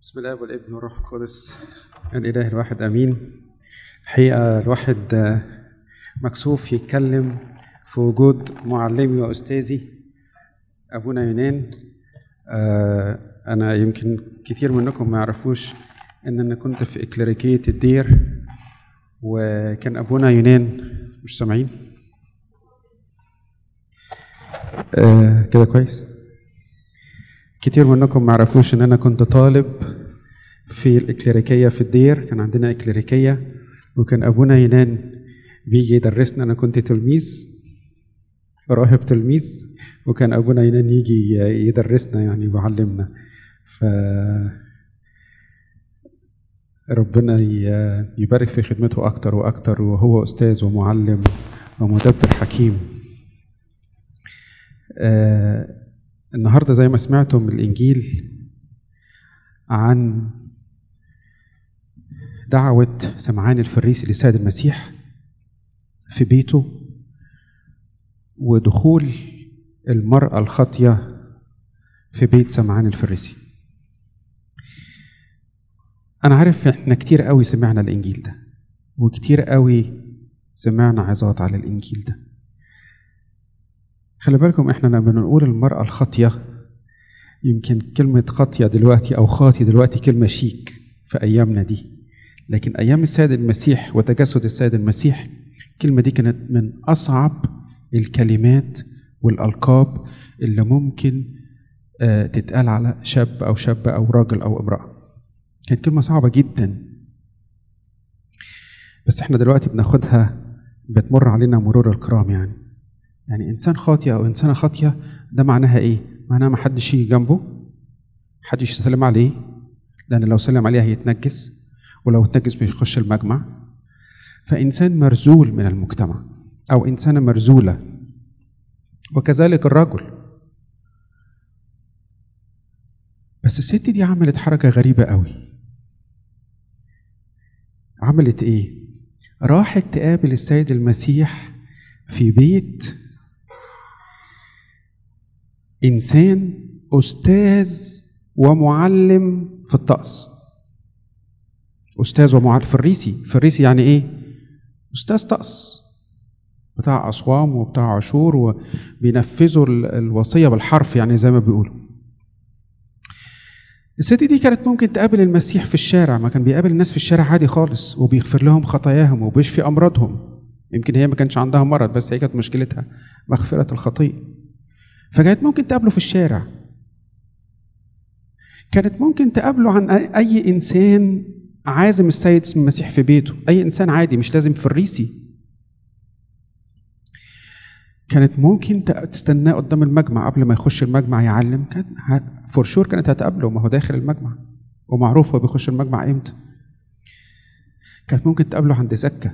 بسم الله والابن والروح القدس الاله الواحد امين الحقيقه الواحد آه، مكسوف يتكلم في وجود معلمي واستاذي ابونا يونان آه، انا يمكن كتير منكم ما يعرفوش ان انا كنت في اكليريكيه الدير وكان ابونا يونان مش سامعين آه، كده كويس كتير منكم ما يعرفوش ان انا كنت طالب في الاكليريكيه في الدير كان عندنا اكليريكيه وكان ابونا يونان بيجي يدرسنا انا كنت تلميذ راهب تلميذ وكان ابونا يونان يجي يدرسنا يعني ويعلمنا ف ربنا ي- يبارك في خدمته اكتر واكتر وهو استاذ ومعلم ومدبر حكيم آه النهارده زي ما سمعتم من الانجيل عن دعوة سمعان الفريسي لسيد المسيح في بيته ودخول المرأة الخاطية في بيت سمعان الفريسي أنا عارف إحنا كتير قوي سمعنا الإنجيل ده وكتير قوي سمعنا عظات على الإنجيل ده خلي بالكم إحنا لما بنقول المرأة الخاطية يمكن كلمة خاطية دلوقتي أو خاطي دلوقتي كلمة شيك في أيامنا دي لكن أيام السيد المسيح وتجسد السيد المسيح الكلمة دي كانت من أصعب الكلمات والألقاب اللي ممكن آه، تتقال على شاب أو شابة أو راجل أو امرأة كانت كلمة صعبة جدا بس احنا دلوقتي بناخدها بتمر علينا مرور الكرام يعني يعني إنسان خاطئ أو إنسانة خاطية ده معناها إيه؟ معناها ما حدش يجي جنبه حدش يسلم عليه لأن لو سلم عليه هيتنجس ولو اتنجس مش يخش المجمع فإنسان مرزول من المجتمع أو إنسانة مرزولة وكذلك الرجل بس الست دي عملت حركة غريبة قوي عملت إيه؟ راحت تقابل السيد المسيح في بيت إنسان أستاذ ومعلم في الطقس أستاذ ومعلم فريسي فريسي يعني إيه؟ أستاذ طقس بتاع أصوام وبتاع عشور وبينفذوا ال- الوصية بالحرف يعني زي ما بيقولوا الست دي كانت ممكن تقابل المسيح في الشارع ما كان بيقابل الناس في الشارع عادي خالص وبيغفر لهم خطاياهم وبيشفي أمراضهم يمكن هي ما كانش عندها مرض بس هي كانت مشكلتها مغفرة الخطيئة فكانت ممكن تقابله في الشارع كانت ممكن تقابله عن أي- أي إنسان عازم السيد المسيح في بيته أي إنسان عادي مش لازم فريسي كانت ممكن ت- تستناه قدام المجمع قبل ما يخش المجمع يعلم كانت فور شور كانت هتقابله ما هو داخل المجمع ومعروف هو بيخش المجمع امتى كانت ممكن تقابله عند زكة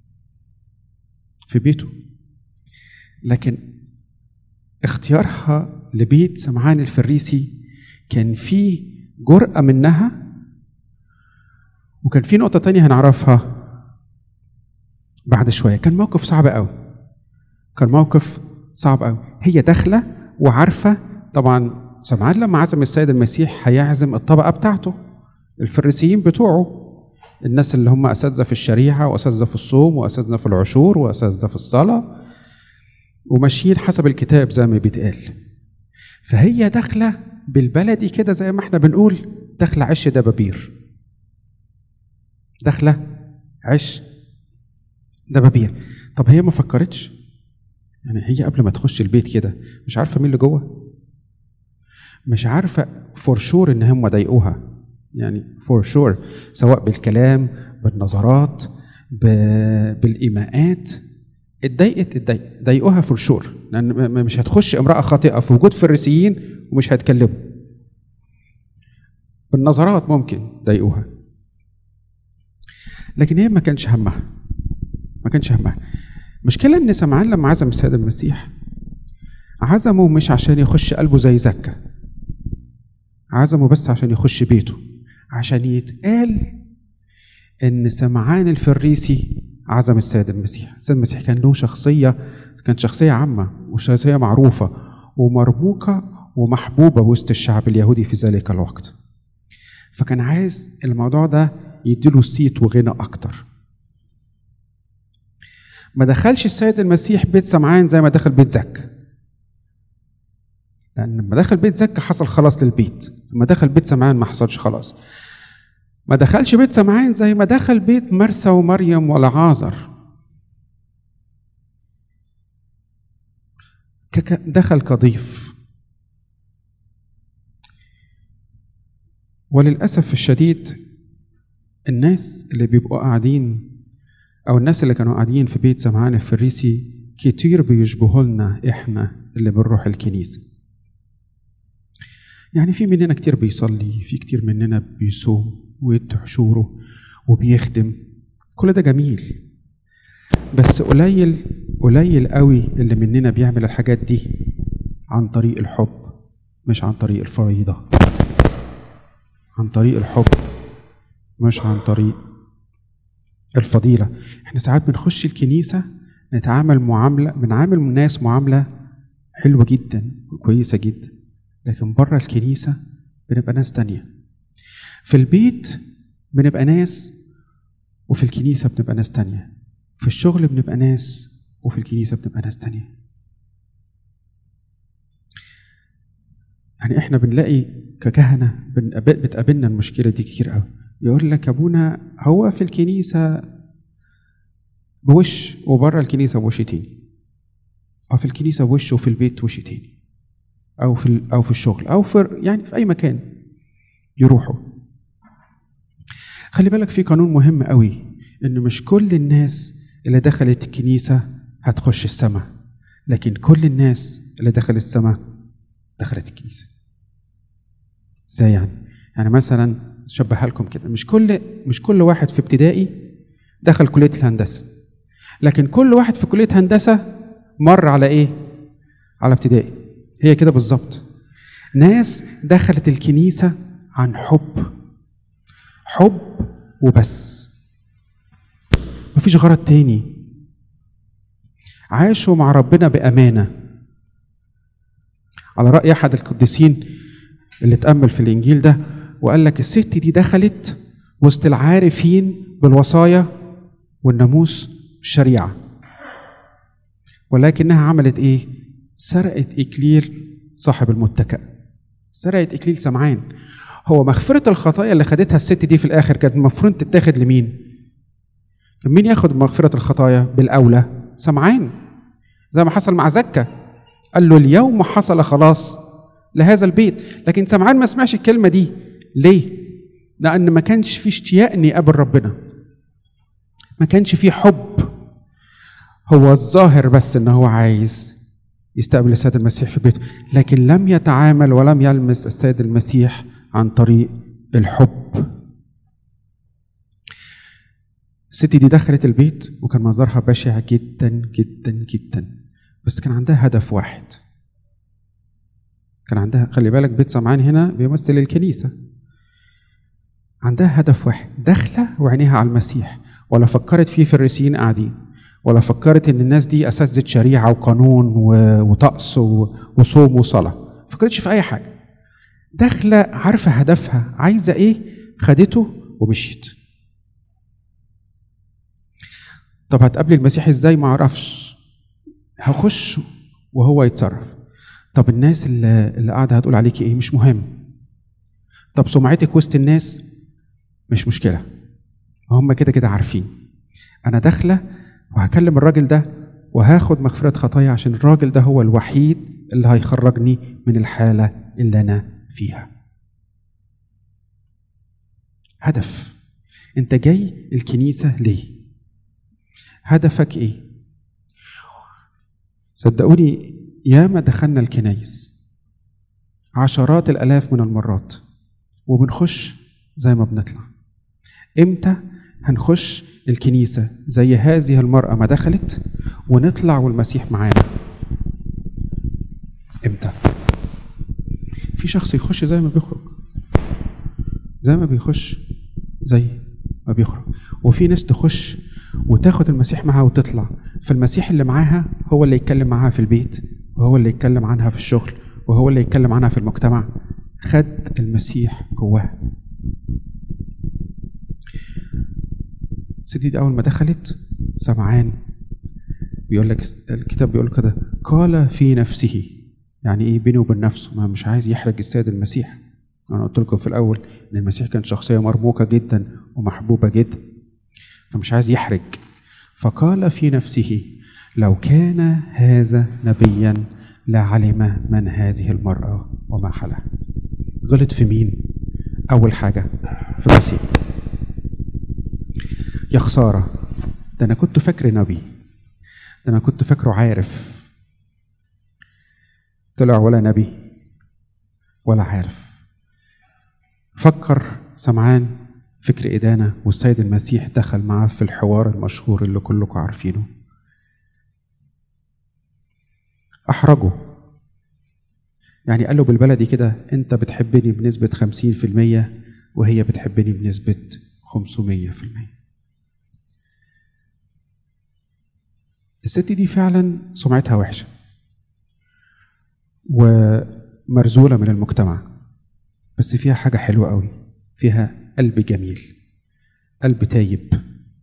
في بيته لكن اختيارها لبيت سمعان الفريسي كان فيه جرأة منها وكان في نقطة تانية هنعرفها بعد شوية كان موقف صعب قوي كان موقف صعب قوي هي داخلة وعارفة طبعا سمعان لما عزم السيد المسيح هيعزم الطبقة بتاعته الفريسيين بتوعه الناس اللي هم أساتذة في الشريعة وأساتذة في الصوم وأساتذة في العشور وأساتذة في الصلاة وماشيين حسب الكتاب زي ما بيتقال فهي داخلة بالبلدي كده زي ما احنا بنقول داخلة عش دبابير داخلة عش دبابير طب هي ما فكرتش يعني هي قبل ما تخش البيت كده مش عارفة مين اللي جوه مش عارفة فور شور ان هم ضايقوها يعني فور شور سواء بالكلام بالنظرات ب- بالايماءات اتضايقت اتضايق ضايقوها فور شور لان م- م- مش هتخش امرأة خاطئة في وجود فريسيين ومش هيتكلموا بالنظرات ممكن ضايقوها لكن هي ما كانش همها ما كانش همها المشكلة ان سمعان لما عزم السيد المسيح عزمه مش عشان يخش قلبه زي زكا عزمه بس عشان يخش بيته عشان يتقال ان سمعان الفريسي عزم السيد المسيح السيد المسيح كان له شخصية كانت شخصية عامة وشخصية معروفة ومرموقة ومحبوبة وسط الشعب اليهودي في ذلك الوقت فكان عايز الموضوع ده يديله صيت وغنى اكتر ما دخلش السيد المسيح بيت سمعان زي ما دخل بيت زكا لان لما دخل بيت زكا حصل خلاص للبيت لما دخل بيت سمعان ما حصلش خلاص ما دخلش بيت سمعان زي ما دخل بيت مرسى ومريم والعازر كك- دخل كضيف وللأسف الشديد الناس اللي بيبقوا قاعدين أو الناس اللي كانوا قاعدين في بيت سمعان الفريسي كتير بيشبهوا لنا إحنا اللي بنروح الكنيسة يعني في مننا كتير بيصلي في كتير مننا بيصوم ويدي حشوره وبيخدم كل ده جميل بس قليل قليل قوي اللي مننا بيعمل الحاجات دي عن طريق الحب مش عن طريق الفريضة عن طريق الحب مش عن طريق الفضيلة احنا ساعات بنخش الكنيسة نتعامل معاملة بنعامل الناس معاملة حلوة جدا وكويسة جدا لكن بره الكنيسة بنبقى ناس تانية في البيت بنبقى ناس وفي الكنيسة بنبقى ناس تانية في الشغل بنبقى ناس وفي الكنيسة بنبقى ناس تانية يعني احنا بنلاقي ككهنة بنقابل- بتقابلنا المشكلة دي كتير قوي يقول لك ابونا هو في الكنيسة بوش وبره الكنيسة بوش تاني أو في الكنيسة بوش وفي البيت وش تاني أو في ال- أو في الشغل أو في يعني في أي مكان يروحوا خلي بالك في قانون مهم قوي إن مش كل الناس اللي دخلت الكنيسة هتخش السماء لكن كل الناس اللي دخلت السماء دخلت الكنيسة ازاي يعني؟ يعني مثلا شبهها لكم كده مش كل مش كل واحد في ابتدائي دخل كلية الهندسة لكن كل واحد في كلية هندسة مر على ايه؟ على ابتدائي هي كده بالظبط ناس دخلت الكنيسة عن حب حب وبس مفيش غرض تاني عاشوا مع ربنا بأمانة على رأي أحد القديسين اللي اتأمل في الإنجيل ده وقال لك الست دي دخلت وسط العارفين بالوصايا والناموس والشريعة ولكنها عملت إيه؟ سرقت إكليل صاحب المتكأ سرقت إكليل سمعان هو مغفرة الخطايا اللي خدتها الست دي في الآخر كانت المفروض تتاخد لمين؟ كان مين ياخد مغفرة الخطايا بالأولى؟ سمعان زي ما حصل مع زكا قال له اليوم حصل خلاص لهذا البيت لكن سمعان ما سمعش الكلمة دي ليه؟ لأن ما كانش في اشتياق إني أقابل ربنا ما كانش في حب هو الظاهر بس إن هو عايز يستقبل السيد المسيح في بيته لكن لم يتعامل ولم يلمس السيد المسيح عن طريق الحب الست دي دخلت البيت وكان منظرها بشع جدا جدا جدا بس كان عندها هدف واحد كان عندها خلي بالك بيت سمعان هنا بيمثل الكنيسة عندها هدف واحد داخلة وعينيها على المسيح ولا فكرت فيه فريسيين قاعدين ولا فكرت ان الناس دي اساتذه شريعه وقانون و- وطقس و- وصوم وصلاه فكرتش في اي حاجه داخله عارفه هدفها عايزه ايه خدته ومشيت طب هتقابلي المسيح ازاي ما اعرفش هخش وهو يتصرف طب الناس اللي, اللي قاعده هتقول عليكي ايه مش مهم طب سمعتك وسط الناس مش مشكله هم كده كده عارفين انا داخله وهكلم الراجل ده وهاخد مغفرة خطايا عشان الراجل ده هو الوحيد اللي هيخرجني من الحالة اللي أنا فيها هدف أنت جاي الكنيسة ليه؟ هدفك إيه؟ صدقوني ياما دخلنا الكنايس عشرات الآلاف من المرات وبنخش زي ما بنطلع امتى هنخش الكنيسة زي هذه المرأة ما دخلت ونطلع والمسيح معانا امتى في شخص يخش زي ما بيخرج زي ما بيخش زي ما بيخرج وفي ناس تخش وتاخد المسيح معاها وتطلع فالمسيح اللي معاها هو اللي يتكلم معاها في البيت وهو اللي يتكلم عنها في الشغل وهو اللي يتكلم عنها في المجتمع خد المسيح جواها الست دي اول ما دخلت سمعان بيقول لك الكتاب بيقول كده قال في نفسه يعني ايه بينه وبين نفسه ما مش عايز يحرج السيد المسيح انا قلت لكم في الاول ان المسيح كان شخصيه مرموقه جدا ومحبوبه جدا فمش عايز يحرج فقال في نفسه لو كان هذا نبيا لعلم من هذه المراه وما حلها غلط في مين اول حاجه في المسيح يا خساره ده انا كنت فاكر نبي ده انا كنت فاكره عارف طلع ولا نبي ولا عارف فكر سمعان فكر إدانة والسيد المسيح دخل معاه في الحوار المشهور اللي كلكم عارفينه أحرجه يعني قال له بالبلدي كده أنت بتحبني بنسبة خمسين في المية وهي بتحبني بنسبة خمسمية في المية الست دي فعلا سمعتها وحشة ومرزولة من المجتمع بس فيها حاجة حلوة قوي فيها قلب جميل قلب تايب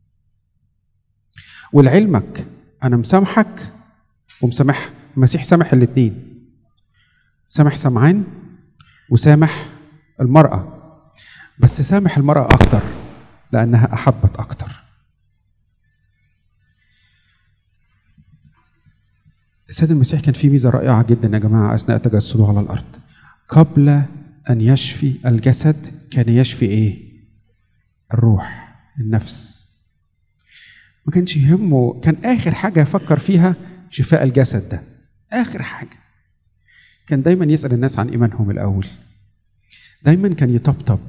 ولعلمك أنا مسامحك ومسامح المسيح سامح الاتنين سامح سمعان وسامح المرأة بس سامح المرأة أكتر لأنها أحبت أكتر السيد المسيح كان فيه ميزة رائعة جدا يا جماعة أثناء تجسده على الأرض قبل أن يشفي الجسد كان يشفي إيه؟ الروح النفس ما كانش يهمه كان آخر حاجة يفكر فيها شفاء الجسد ده آخر حاجة كان دايما يسأل الناس عن إيمانهم الأول دايما كان يطبطب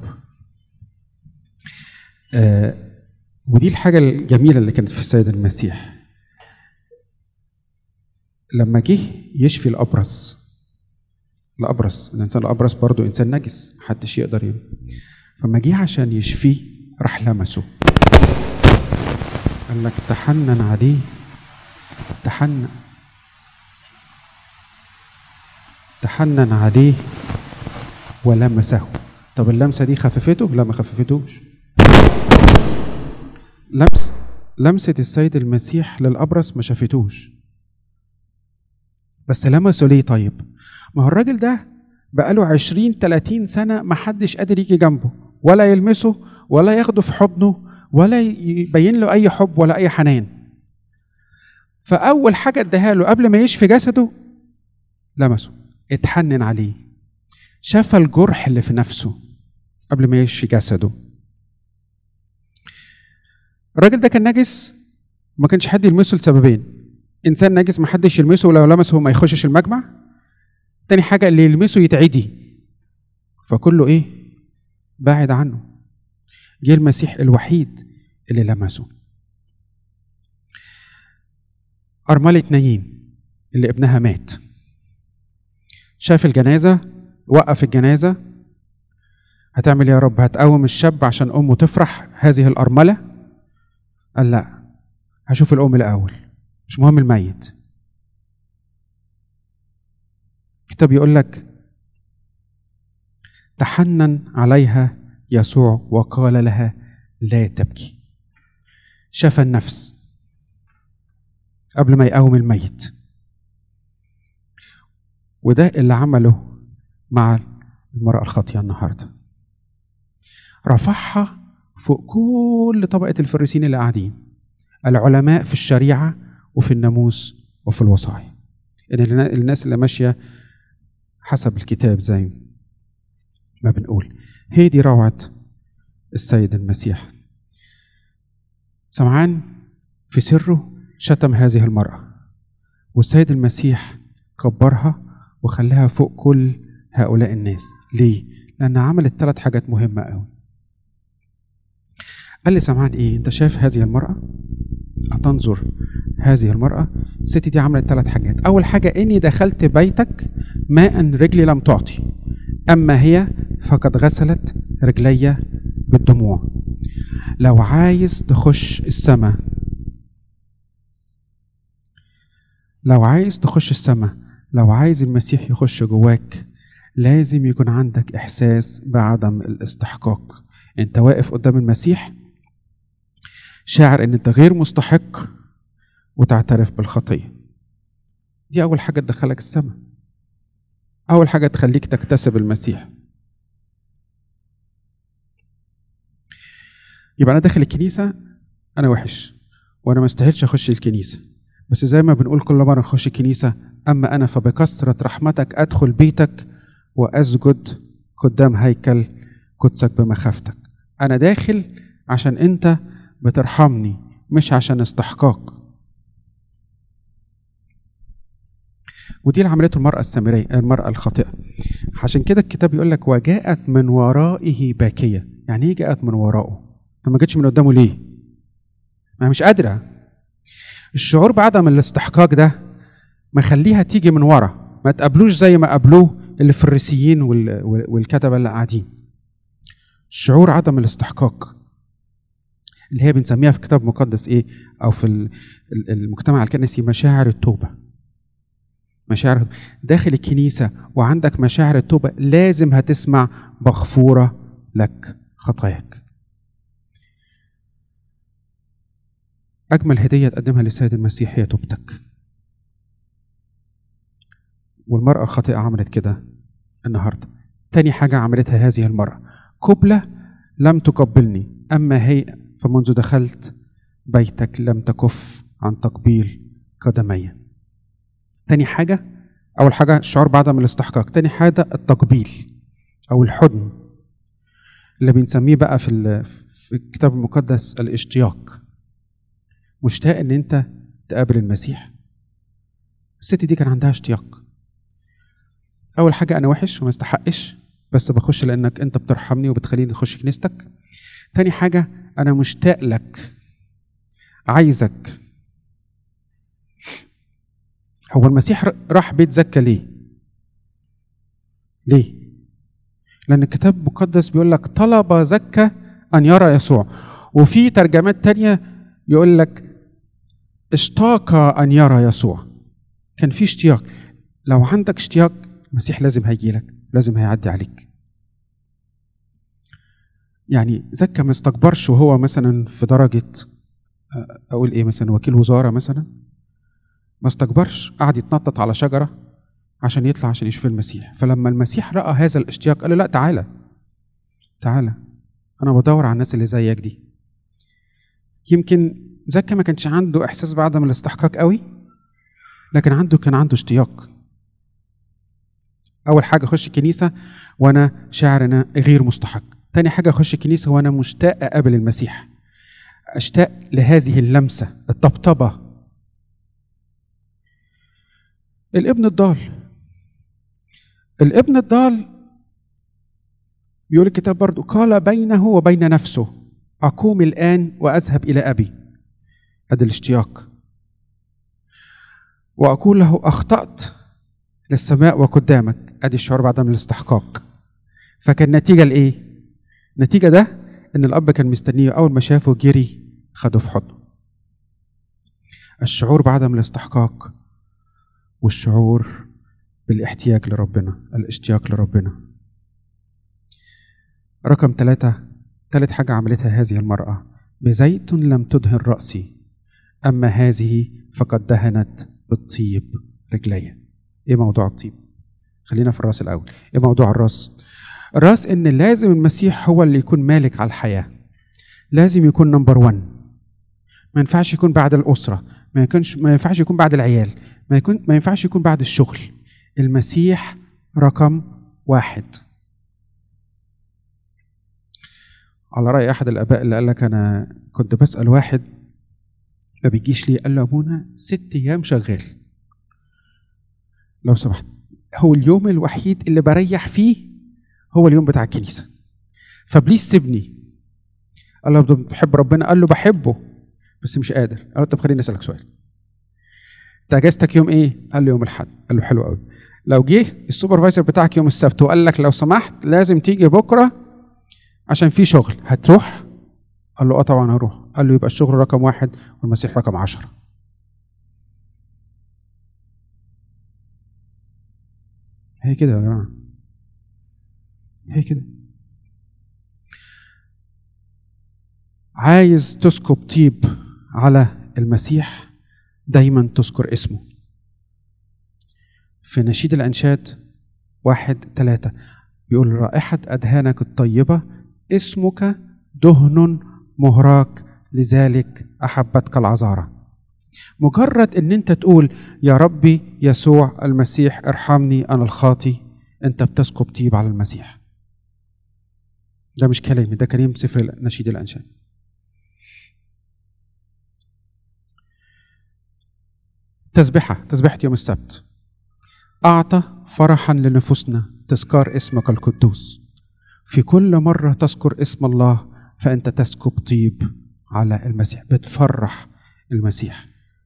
آه ودي الحاجة الجميلة اللي كانت في السيد المسيح لما جه يشفي الأبرص الأبرص الإنسان الأبرص برضه إنسان نجس محدش يقدر يم فما جه عشان يشفيه راح لمسه قال لك تحنن عليه تحنن تحنن عليه ولمسه طب اللمسة دي خففته؟ لا ما خففتوش لمس لمسة السيد المسيح للأبرص ما شافتوش بس لمسه ليه طيب؟ ما هو الراجل ده بقاله عشرين تلاتين سنة ما حدش قادر يجي جنبه ولا يلمسه ولا ياخده في حضنه ولا يبين له أي حب ولا أي حنان فأول حاجة اداها له قبل ما يشفي جسده لمسه اتحنن عليه شاف الجرح اللي في نفسه قبل ما يشفي جسده الراجل ده كان نجس ما كانش حد يلمسه لسببين انسان نجس ما حدش يلمسه ولو لمسه ما يخشش المجمع تاني حاجه اللي يلمسه يتعدي فكله ايه بعد عنه جه المسيح الوحيد اللي لمسه أرملة نايين اللي ابنها مات شاف الجنازة وقف الجنازة هتعمل يا رب هتقوم الشاب عشان أمه تفرح هذه الأرملة قال لا هشوف الأم الأول مش مهم الميت الكتاب يقول لك تحنن عليها يسوع وقال لها لا تبكي شفى النفس قبل ما يقوم الميت وده اللي عمله مع المرأة الخاطية النهاردة رفعها فوق كل طبقة الفريسين اللي قاعدين العلماء في الشريعة وفي الناموس وفي الوصايا إن الناس اللي ماشية حسب الكتاب زي ما بنقول هي دي روعة السيد المسيح سمعان في سره شتم هذه المرأة والسيد المسيح كبرها وخلاها فوق كل هؤلاء الناس ليه؟ لأنها عملت ثلاث حاجات مهمة قوي قال لي سمعان ايه انت شايف هذه المرأة أتنظر هذه المرأة الست دي عملت ثلاث حاجات أول حاجة إني دخلت بيتك ماء رجلي لم تعطي أما هي فقد غسلت رجلي بالدموع لو عايز تخش السماء لو عايز تخش السماء لو عايز المسيح يخش جواك لازم يكون عندك إحساس بعدم الاستحقاق أنت واقف قدام المسيح شاعر ان انت غير مستحق وتعترف بالخطيه دي اول حاجه تدخلك السماء اول حاجه تخليك تكتسب المسيح يبقى انا داخل الكنيسه انا وحش وانا ما استاهلش اخش الكنيسه بس زي ما بنقول كل مره نخش الكنيسه اما انا فبكثره رحمتك ادخل بيتك واسجد قدام هيكل قدسك بمخافتك انا داخل عشان انت بترحمني مش عشان استحقاق ودي اللي عملته المرأة السامرية المرأة الخاطئة عشان كده الكتاب يقول لك وجاءت من ورائه باكية يعني ايه جاءت من ورائه طب ما جتش من قدامه ليه ما هي مش قادرة الشعور بعدم الاستحقاق ده مخليها تيجي من ورا ما تقابلوش زي ما قابلوه الفريسيين وال- وال- والكتبة اللي قاعدين شعور عدم الاستحقاق اللي هي بنسميها في الكتاب المقدس ايه او في ال- ال- المجتمع الكنسي مشاعر التوبه مشاعر داخل الكنيسه وعندك مشاعر التوبه لازم هتسمع مغفوره لك خطاياك اجمل هديه تقدمها للسيد المسيح هي توبتك والمراه الخاطئه عملت كده النهارده تاني حاجه عملتها هذه المراه قبله لم تقبلني اما هي فمنذ دخلت بيتك لم تكف عن تقبيل قدمي تاني حاجة أول حاجة الشعور بعدم الاستحقاق تاني حاجة التقبيل أو الحضن اللي بنسميه بقى في ال- في الكتاب المقدس الاشتياق مشتاق إن أنت تقابل المسيح الست دي كان عندها اشتياق أول حاجة أنا وحش وما استحقش بس بخش لأنك أنت بترحمني وبتخليني أخش كنيستك تاني حاجة أنا مشتاق لك عايزك هو المسيح ر- راح بيت زكا ليه؟ ليه؟ لأن الكتاب المقدس بيقول لك طلب زكا أن يرى يسوع وفي ترجمات تانية يقول لك اشتاق أن يرى يسوع كان في اشتياق لو عندك اشتياق المسيح لازم هيجي لك لازم هيعدي عليك يعني زكا ما استكبرش وهو مثلا في درجة أ- أقول إيه مثلا وكيل وزارة مثلا ما استكبرش قعد يتنطط على شجرة عشان يطلع عشان يشوف المسيح فلما المسيح رأى هذا الاشتياق قال له لا تعالى تعالى أنا بدور على الناس اللي زيك دي يمكن زكا ما كانش عنده إحساس بعدم الاستحقاق قوي لكن عنده كان عنده اشتياق أول حاجة أخش الكنيسة وأنا شاعر أنا غير مستحق تاني حاجة أخش الكنيسة وأنا مشتاق أقابل المسيح أشتاق لهذه اللمسة الطبطبة الابن الضال الابن الضال بيقول الكتاب برضو قال بينه وبين نفسه أقوم الآن وأذهب إلى أبي هذا الاشتياق وأقول له أخطأت للسماء وقدامك أدي الشعور بعدم الاستحقاق فكان نتيجة لإيه؟ نتيجة ده إن الأب كان مستنيه أول ما شافه جري خده في حضنه الشعور بعدم الاستحقاق والشعور بالاحتياج لربنا الاشتياق لربنا رقم ثلاثة ثالث حاجة عملتها هذه المرأة بزيت لم تدهن رأسي أما هذه فقد دهنت بالطيب رجلي إيه موضوع الطيب؟ خلينا في الراس الأول إيه موضوع الراس؟ الراس إن لازم المسيح هو اللي يكون مالك على الحياة لازم يكون نمبر 1 ما ينفعش يكون بعد الأسرة ما يكونش ما ينفعش يكون بعد العيال ما يكون ما ينفعش يكون بعد الشغل المسيح رقم واحد على رأي أحد الآباء اللي قال لك أنا كنت بسأل واحد ما بيجيش ليه قال له أبونا ست أيام شغال لو سمحت هو اليوم الوحيد اللي بريح فيه هو اليوم بتاع الكنيسة فبليز سيبني قال له بتحب ربنا قال له بحبه بس مش قادر قال له طب خليني أسألك سؤال انت اجازتك يوم ايه؟ قال له يوم الاحد قال له حلو قوي لو جه السوبرفايزر بتاعك يوم السبت وقال لك لو سمحت لازم تيجي بكره عشان في شغل هتروح؟ قال له اه طبعا هروح قال له يبقى الشغل رقم واحد والمسيح رقم عشرة هي كده يا جماعة هي كده عايز تسكب طيب على المسيح دايما تذكر اسمه في نشيد الأنشاد واحد ثلاثة بيقول رائحة أدهانك الطيبة اسمك دهن مهراك لذلك أحبتك العذارى مجرد ان انت تقول يا ربي يسوع المسيح ارحمني انا الخاطي انت بتسكب طيب على المسيح ده مش كلامي ده كلام سفر نشيد الانشاد تسبحة تسبحة يوم السبت أعطى فرحا لنفوسنا تذكار اسمك القدوس في كل مرة تذكر اسم الله فأنت تسكب طيب على المسيح بتفرح المسيح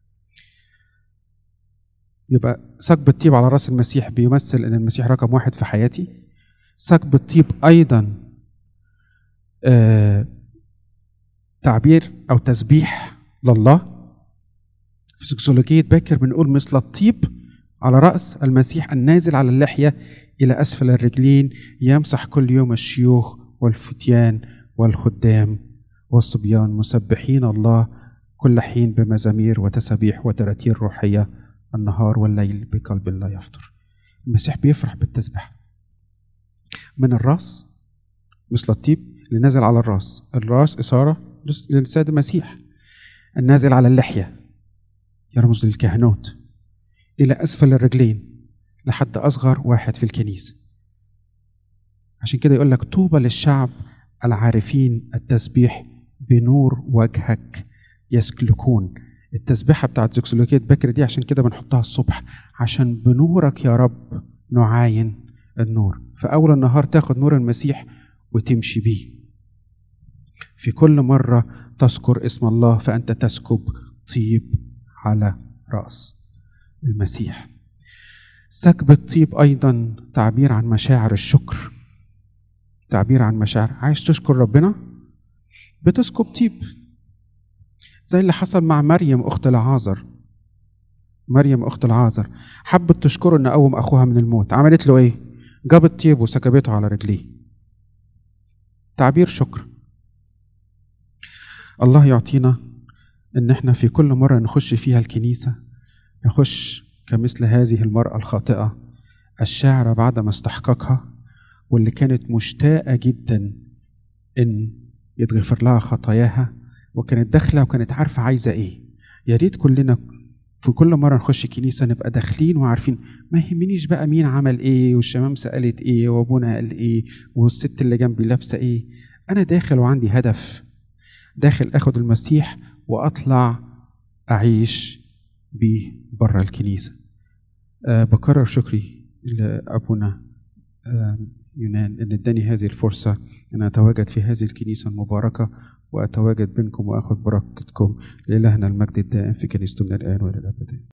يبقى سكب الطيب على راس المسيح بيمثل ان المسيح رقم واحد في حياتي سكب الطيب ايضا آه تعبير او تسبيح لله في سكسولوجية باكر بنقول مثل الطيب على رأس المسيح النازل على اللحية إلى أسفل الرجلين يمسح كل يوم الشيوخ والفتيان والخدام والصبيان مسبحين الله كل حين بمزامير وتسابيح وتراتير روحية النهار والليل بقلب لا يفطر المسيح بيفرح بالتسبيح من الراس مثل الطيب اللي نازل على الراس الراس إشارة للسيد المسيح النازل على اللحية يرمز للكهنوت إلى أسفل الرجلين لحد أصغر واحد في الكنيسة عشان كده يقول لك طوبى للشعب العارفين التسبيح بنور وجهك يسلكون التسبيحة بتاعت زوكسولوجية بكر دي عشان كده بنحطها الصبح عشان بنورك يا رب نعاين النور في أول النهار تاخد نور المسيح وتمشي بيه في كل مرة تذكر اسم الله فأنت تسكب طيب على رأس المسيح سكب الطيب أيضا تعبير عن مشاعر الشكر تعبير عن مشاعر عايز تشكر ربنا بتسكب طيب زي اللي حصل مع مريم أخت العازر مريم أخت العازر حبت تشكره إن قوم أخوها من الموت عملت له إيه؟ جابت طيب وسكبته على رجليه تعبير شكر الله يعطينا إن إحنا في كل مرة نخش فيها الكنيسة نخش كمثل هذه المرأة الخاطئة الشاعرة بعدما استحققها واللي كانت مشتاقة جدا إن يتغفر لها خطاياها وكانت داخلة وكانت عارفة عايزة إيه يا ريت كلنا في كل مرة نخش كنيسة نبقى داخلين وعارفين ما يهمنيش بقى مين عمل إيه والشمامسة قالت إيه وأبونا قال إيه والست اللي جنبي لابسة إيه أنا داخل وعندي هدف داخل آخد المسيح وأطلع أعيش بيه بره الكنيسة أه بكرر شكري لأبونا أه يونان ان اداني هذه الفرصه ان اتواجد في هذه الكنيسه المباركه واتواجد بينكم واخذ بركتكم لالهنا المجد الدائم في كنيسته من الان والى الابد